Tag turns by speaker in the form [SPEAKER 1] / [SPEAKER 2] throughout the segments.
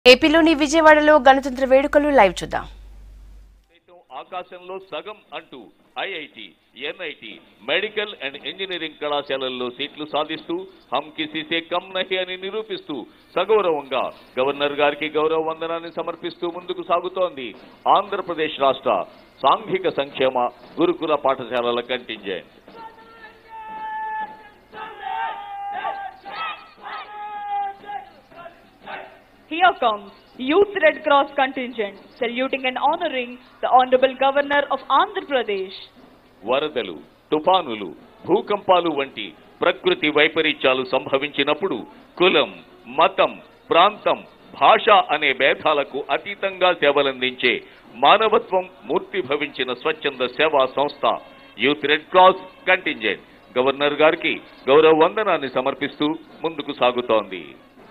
[SPEAKER 1] ఏపీలోని విజయవాడలో గణతంత్ర వేడుకలు లైవ్ చూద్దాం
[SPEAKER 2] దేశం ఆకాశంలో సగం అంటూ IIT NIT medical and engineering కళాశాలల్లో సీట్లు సాధిస్తూ హమ్ కిసీసే కమ్ నహి అని నిరూపిస్తూ సగౌరవంగా గవర్నర్ గారికి గౌరవ వందనాన్ని సమర్పిస్తూ ముందుకు సాగుతోంది ఆంధ్రప్రదేశ్ రాష్ట్ర సాంఘిక సంక్షేమ గురుకుల పాఠశాలల contingent
[SPEAKER 3] Here comes Youth Red Cross contingent saluting and honoring the Honorable Governor of Andhra Pradesh.
[SPEAKER 2] వరదలు తుఫానులు భూకంపాలు వంటి ప్రకృతి వైపరీత్యాలు సంభవించినప్పుడు కులం మతం ప్రాంతం భాష అనే భేదాలకు అతీతంగా సేవలందించే మానవత్వం మూర్తిభవించిన స్వచ్ఛంద సేవా సంస్థ youth red cross contingent governor గారికి గౌరవ వందనాన్ని సమర్పిస్తూ ముందుకు సాగుతోంది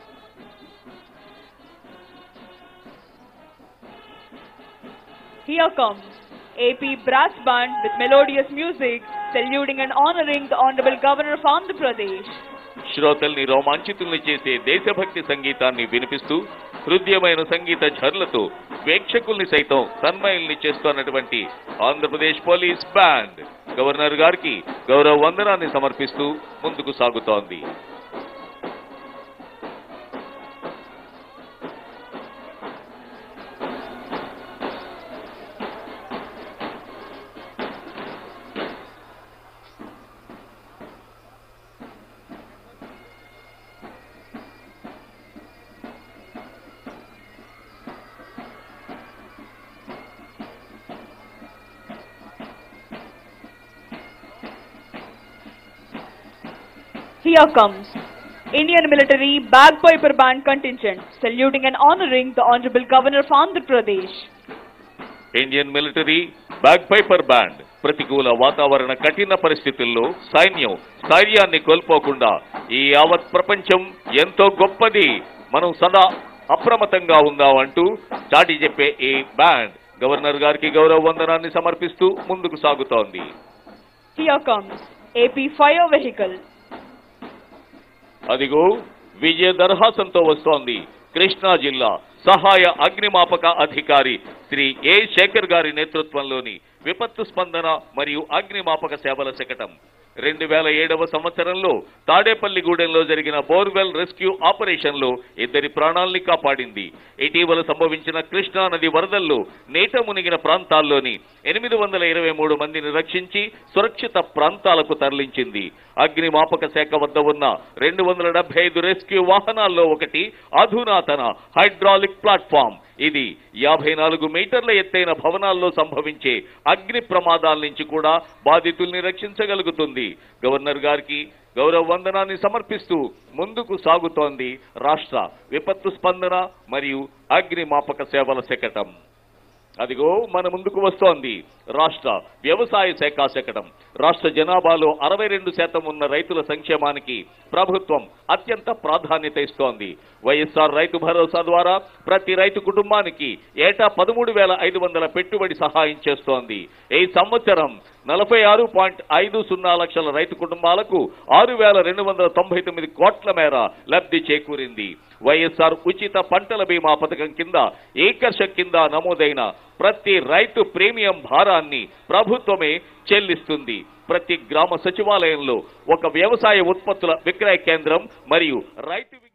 [SPEAKER 3] Here comes AP Brass Band with melodious music saluting and honoring the Honorable Governor of Andhra Pradesh.
[SPEAKER 2] శ్రోతల్ని రోమాంచితుల్ని చేసే దేశభక్తి సంగీతాన్ని వినిపిస్తూ హృదయమైన సంగీత ఝర్లతో ప్రేక్షకుల్ని సైతం తన్మయుల్ని చేస్తున్నటువంటి ఆంధ్రప్రదేశ్ పోలీస్ బ్యాండ్ గవర్నర్ గారికి గౌరవ వందనాన్ని సమర్పిస్తూ ముందుకు సాగుతోంది
[SPEAKER 3] Here comes Indian Military Bagpiper Band contingent saluting and honoring the Honorable Governor of Andhra Pradesh.
[SPEAKER 2] Indian military bagpiper band ప్రతికూల వాతావరణ కఠిన పరిస్థితుల్లో సైన్యం స్థైర్యాన్ని కోల్పోకుండా ఈ యావత్ ప్రపంచం ఎంతో గొప్పది మనం సదా అప్రమత్తంగా ఉందామంటూ చాటి చెప్పే ఈ బ్యాండ్ గవర్నర్ గారికి గౌరవ వందనాన్ని సమర్పిస్తూ ముందుకు సాగుతోంది
[SPEAKER 3] Here comes AP Fire Vehicle
[SPEAKER 2] అదిగో విజయ దర్హాసంతో వస్తోంది కృష్ణా జిల్లా సహాయ అగ్నిమాపక అధికారి శ్రీ ఏ శేఖర్ గారి నేతృత్వంలోని విపత్తు స్పందన మరియు అగ్నిమాపక సేవల శకటం రెండు వేల ఏడవ సంవత్సరంలో తాడేపల్లిగూడెంలో జరిగిన బోర్వెల్ రెస్క్యూ ఆపరేషన్ లో ఇద్దరి ప్రాణాల్ని కాపాడింది ఇటీవల సంభవించిన కృష్ణా నది వరదల్లో నీట మునిగిన ప్రాంతాల్లోని ఎనిమిది వందల ఇరవై మూడు మందిని రక్షించి సురక్షిత ప్రాంతాలకు తరలించింది అగ్నిమాపక శాఖ వద్ద ఉన్న రెండు వందల డెబ్బై ఐదు రెస్క్యూ వాహనాల్లో ఒకటి అధునాతన హైడ్రాలిక్ ప్లాట్ఫామ్ ఇది యాభై నాలుగు మీటర్ల ఎత్తైన భవనాల్లో సంభవించే అగ్ని ప్రమాదాల నుంచి కూడా బాధితుల్ని రక్షించగలుగుతుంది గవర్నర్ గారికి గౌరవ వందనాన్ని సమర్పిస్తూ ముందుకు సాగుతోంది రాష్ట్ర విపత్తు స్పందన మరియు అగ్నిమాపక సేవల శకటం అదిగో మన ముందుకు వస్తోంది రాష్ట్ర వ్యవసాయ శాఖ శకటం రాష్ట్ర జనాభాలో అరవై రెండు శాతం ఉన్న రైతుల సంక్షేమానికి ప్రభుత్వం అత్యంత ప్రాధాన్యత ఇస్తోంది వైఎస్ఆర్ రైతు భరోసా ద్వారా ప్రతి రైతు కుటుంబానికి ఏటా పదమూడు వేల ఐదు వందల పెట్టుబడి సహాయం చేస్తోంది ఈ సంవత్సరం నలభై ఆరు పాయింట్ ఐదు సున్నా లక్షల రైతు కుటుంబాలకు ఆరు వేల రెండు వందల తొంభై తొమ్మిది కోట్ల మేర లబ్ధి చేకూరింది వైఎస్ఆర్ ఉచిత పంటల బీమా పథకం కింద ఏకర్ష కింద నమోదైన ప్రతి రైతు ప్రీమియం భారాన్ని ప్రభుత్వమే చెల్లిస్తుంది ప్రతి గ్రామ సచివాలయంలో ఒక వ్యవసాయ ఉత్పత్తుల విక్రయ కేంద్రం మరియు రైతు